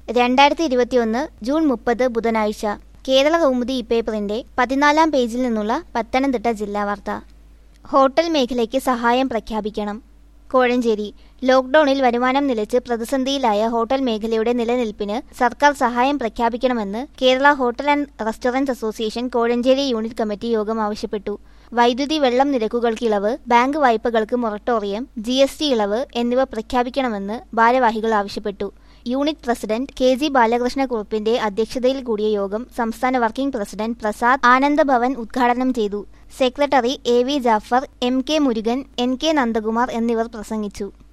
രണ്ടായിരത്തി ഇരുപത്തിയൊന്ന് ജൂൺ മുപ്പത് ബുധനാഴ്ച കേരള കൗമുദി ഇപ്പേപ്പറിന്റെ പതിനാലാം പേജിൽ നിന്നുള്ള പത്തനംതിട്ട ജില്ലാ വാർത്ത ഹോട്ടൽ മേഖലയ്ക്ക് സഹായം പ്രഖ്യാപിക്കണം കോഴഞ്ചേരി ലോക്ഡൌണിൽ വരുമാനം നിലച്ച് പ്രതിസന്ധിയിലായ ഹോട്ടൽ മേഖലയുടെ നിലനിൽപ്പിന് സർക്കാർ സഹായം പ്രഖ്യാപിക്കണമെന്ന് Kerala hotel and restaurant association Kozhencherry unit committee യോഗം ആവശ്യപ്പെട്ടു വൈദ്യുതി വെള്ളം നിരക്കുകൾക്ക് ഇളവ് ബാങ്ക് വായ്പകൾക്ക് മൊറട്ടോറിയം ജി എസ് ടി ഇളവ് എന്നിവ പ്രഖ്യാപിക്കണമെന്ന് ഭാരവാഹികൾ ആവശ്യപ്പെട്ടു യൂണിറ്റ് പ്രസിഡന്റ് കെ ജി ബാലകൃഷ്ണക്കുറുപ്പിന്റെ അധ്യക്ഷതയിൽ കൂടിയ യോഗം സംസ്ഥാന വർക്കിംഗ് പ്രസിഡന്റ് പ്രസാദ് ആനന്ദഭവൻ ഉദ്ഘാടനം ചെയ്തു secretary A V Jafar M K Murugan N K Nandakumar എന്നിവർ പ്രസംഗിച്ചു